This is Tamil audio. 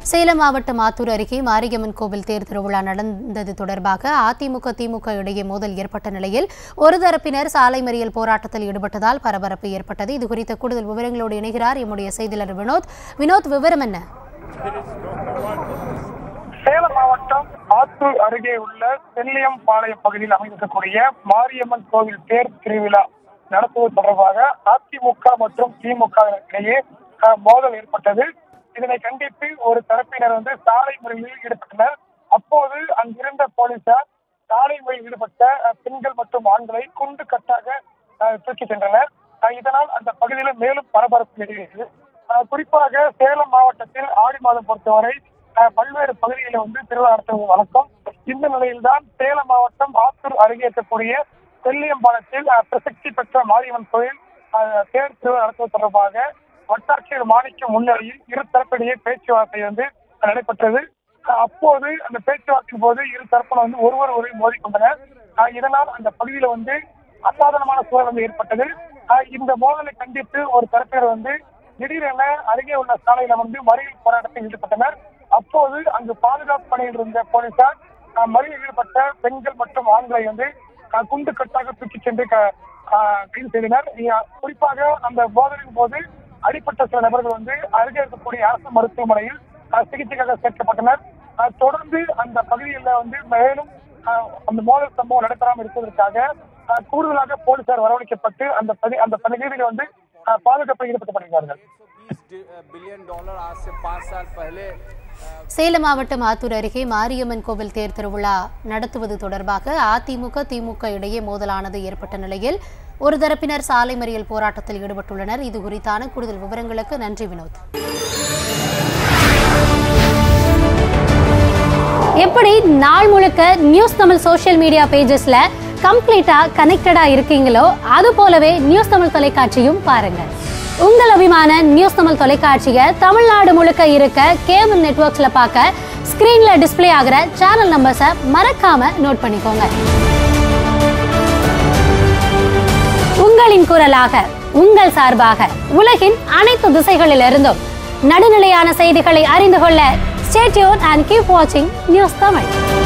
சேலம் மாவட்டம் ஆத்தூர் அருகே மாரியம்மன் கோவில் தேர் திருவிழா நடந்தது தொடர்பாக அதிமுக திமுக இடையே மோதல் ஏற்பட்ட நிலையில் ஒரு தரப்பினர் சாலை மறியல் போராட்டத்தில் ஈடுபட்டதால் பரபரப்பு ஏற்பட்டது இது குறித்த கூடுதல் விவரங்களோடு இணைகிறார் எம்முடைய செய்தியாளர் வினோத் வினோத் விவரம் என்ன சேலம் மாவட்டம் ஆத்தூர் அருகே உள்ள செல்லியம்பாளையம் பகுதியில் அமைந்திருக்கக்கூடிய மாரியம்மன் கோவில் தேர் திருவிழா நடத்துவது தொடர்பாக அதிமுக மற்றும் திமுக இடையே அஹ், மோதல் ஏற்பட்டது இதனை கண்டித்து ஒரு தரப்பினர் வந்து சாலை முறையில் ஈடுபட்டனர் அப்போது அங்கிருந்த போலீசார் சாலை முறையில் ஈடுபட்ட அஹ், பெண்கள் மற்றும் ஆண்களை குண்டு கட்டாக அஹ், தூக்கி சென்றனர் அஹ், இதனால் அந்த பகுதியில் மேலும் பரபரப்பு நிலவியது அஹ், குறிப்பாக சேலம் மாவட்டத்தில் ஆடி மாதம் பொறுத்தவரை அஹ், பல்வேறு பகுதிகளில் வந்து திருவிழா நடத்துவது வழக்கம் இந்த நிலையில்தான் சேலம் மாவட்டம் ஆத்தூர் அருகே இருக்கக்கூடிய செல்லியம்பாளையத்தில் அஹ், பிரசித்தி பெற்ற மாரியம்மன் கோயில் அஹ், தேர் திருவிழா நடத்துவது தொடர்பாக வட்டாட்சியர் மாணிக்கம் முன்னிலையில் இரு தரப்பிடையே பேச்சுவார்த்தை வந்து நடைபெற்றது அஹ், அப்போது அந்த பேச்சுவார்த்தையின் போது இரு தரப்பினர் வந்து ஒருவர் ஒருவர் மோதிக்கொண்டனர் அஹ், இதனால் அந்த பகுதியில வந்து அசாதாரணமான சூழல் வந்து ஏற்பட்டது அஹ், இந்த மோதலை கண்டித்து ஒரு தரப்பினர் வந்து திடீரென அருகே உள்ள சாலையில வந்து மறியல் போராட்டத்தில் ஈடுபட்டனர் அப்போது அங்கு பாதுகாப்பு பணியில் இருந்த போலீசார் அஹ், மறியலில் ஈடுபட்ட பெண்கள் மற்றும் ஆண்களை வந்து அஹ், குண்டு கட்டாக தூக்கி சென்று க- அஹ், கைது செய்தனர் இ- குறிப்பாக அந்த மோதலின் போது அடிப்பட்ட சில நபர்கள் வந்து அருகே இருக்கக்கூடிய அரசு மருத்துவமனையில் அஹ், சிகிச்சைக்காக சேர்க்கப்பட்டனர் அஹ், தொடர்ந்து அந்த பகுதியில் வந்து மேலும் அஹ், அந்த மோதல் சம்பவம் நடைபெறாமல் இருப்பதற்காக அஹ், கூடுதலாக போலீசார் வரவழைக்கப்பட்டு அந்த பகுதி அந்த பகுதியில் வந்து அஹ், பாதுகாப்பில் ஈடுபடுத்தப்படுகிறார்கள் 120 बिलियन डॉलर आज से पाँच साल पहले சேலம் மாவட்டம் ஆத்தூர் அருகே மாரியம்மன் கோவில் தேர் திருவிழா நடத்துவது தொடர்பாக அதிமுக திமுக இடையே மோதலானது ஏற்பட்ட நிலையில் ஒரு தரப்பினர் சாலை மறியல் போராட்டத்தில் ஈடுபட்டுள்ளனர் இது குறித்தான கூடுதல் விவரங்களுக்கு நன்றி வினோத் எப்படி நாள் முழுக்க நியூஸ் தமிழ் சோஷியல் மீடியா பேஜஸ்ல கம்ப்ளீட்டா கனெக்டடா இருக்கீங்களோ அது போலவே நியூஸ் தமிழ் தொலைக்காட்சியும் பாருங்க உங்கள் அபிமான நியூஸ் தமிழ் தொலைக்காட்சியை தமிழ்நாடு முழுக்க இருக்க கேபிள் நெட்வொர்க்ஸ்ல பார்க்க ஸ்கிரீன்ல டிஸ்ப்ளே ஆகிற சேனல் நம்பர்ஸை மறக்காம நோட் பண்ணிக்கோங்க உங்களின் குரலாக உங்கள் சார்பாக உலகின் அனைத்து திசைகளிலிருந்தும் நடுநிலையான செய்திகளை அறிந்து கொள்ள ஸ்டேட்யூன் அண்ட் கீப் வாட்சிங் நியூஸ் தமிழ்